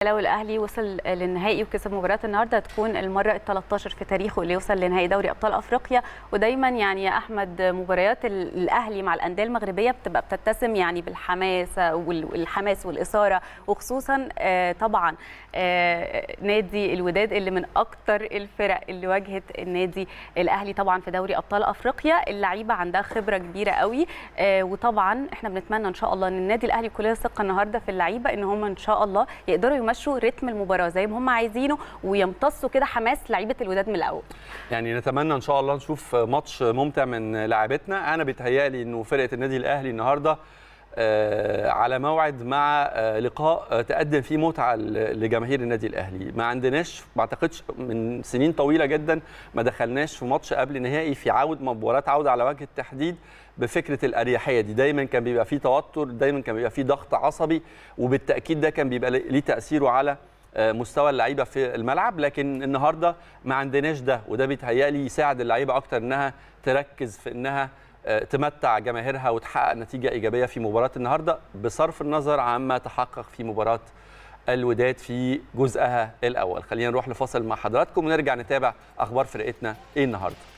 لو الاهلي وصل للنهائي وكسب مباراه النهارده تكون المره ال 13 في تاريخه اللي يوصل لنهائي دوري ابطال افريقيا ودايما يعني يا احمد مباريات الاهلي مع الانديه المغربيه بتبقى بتتسم يعني بالحماس والحماس والاثاره وخصوصا طبعا نادي الوداد اللي من اكتر الفرق اللي واجهت النادي الاهلي طبعا في دوري ابطال افريقيا اللعيبه عندها خبره كبيره قوي وطبعا احنا بنتمنى ان شاء الله ان النادي الاهلي كلنا ثقه النهارده في اللعيبه ان هم ان شاء الله يقدروا يمشوا رتم المباراه زي ما هم عايزينه ويمتصوا كده حماس لعيبه الوداد من الاول يعني نتمنى ان شاء الله نشوف ماتش ممتع من لاعبتنا انا بيتهيألي انه فرقه النادي الاهلي النهارده آه على موعد مع آه لقاء آه تقدم فيه متعه لجماهير النادي الاهلي ما عندناش ما اعتقدش من سنين طويله جدا ما دخلناش في ماتش قبل نهائي في عود مباراه عوده على وجه التحديد بفكره الاريحيه دي دايما كان بيبقى فيه توتر دايما كان بيبقى فيه ضغط عصبي وبالتاكيد ده كان بيبقى ليه تاثيره على مستوى اللعيبه في الملعب لكن النهارده ما عندناش ده وده بيتهيألي يساعد اللعيبه اكتر انها تركز في انها تمتع جماهيرها وتحقق نتيجه ايجابيه في مباراه النهارده بصرف النظر عما تحقق في مباراه الوداد في جزءها الاول خلينا نروح لفاصل مع حضراتكم ونرجع نتابع اخبار فرقتنا ايه النهارده